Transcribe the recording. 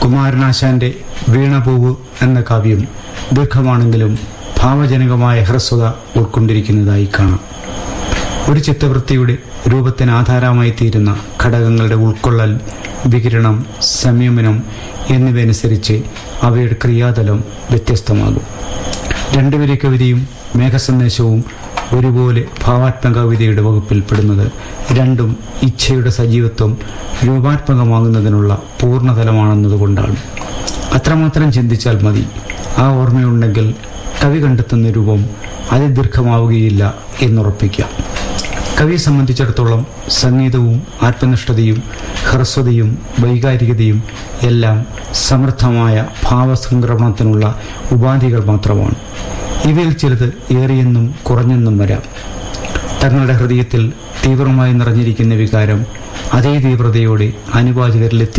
കുമാരനാശാന്റെ വീണപൂവ് എന്ന കാവ്യം ദീർഘമാണെങ്കിലും ഭാവജനകമായ ഹ്രസ്വത ഉൾക്കൊണ്ടിരിക്കുന്നതായി കാണാം ഒരു ചിത്തവൃത്തിയുടെ രൂപത്തിന് ആധാരമായി തീരുന്ന ഘടകങ്ങളുടെ ഉൾക്കൊള്ളൽ വികിരണം സംയമനം എന്നിവയനുസരിച്ച് അവയുടെ ക്രിയാതലം വ്യത്യസ്തമാകും രണ്ടുപേരെ കവിതയും മേഘസന്ദേശവും ഒരുപോലെ ഭാവാത്മക കവിതയുടെ വകുപ്പിൽപ്പെടുന്നത് രണ്ടും ഇച്ഛയുടെ സജീവത്വം രൂപാത്മകമാകുന്നതിനുള്ള പൂർണ്ണതലമാണെന്നതുകൊണ്ടാണ് അത്രമാത്രം ചിന്തിച്ചാൽ മതി ആ ഓർമ്മയുണ്ടെങ്കിൽ കവി കണ്ടെത്തുന്ന രൂപം അതിദീർഘമാവുകയില്ല എന്നുറപ്പിക്കാം കവിയെ സംബന്ധിച്ചിടത്തോളം സംഗീതവും ആത്മനിഷ്ഠതയും ഹ്രസ്വതയും വൈകാരികതയും എല്ലാം സമൃദ്ധമായ ഭാവസംക്രമണത്തിനുള്ള ഉപാധികൾ മാത്രമാണ് ഇവയിൽ ചിലത് ഏറിയെന്നും കുറഞ്ഞെന്നും വരാം തങ്ങളുടെ ഹൃദയത്തിൽ തീവ്രമായി നിറഞ്ഞിരിക്കുന്ന വികാരം അതേ തീവ്രതയോടെ അനുവാചകരിലെത്തി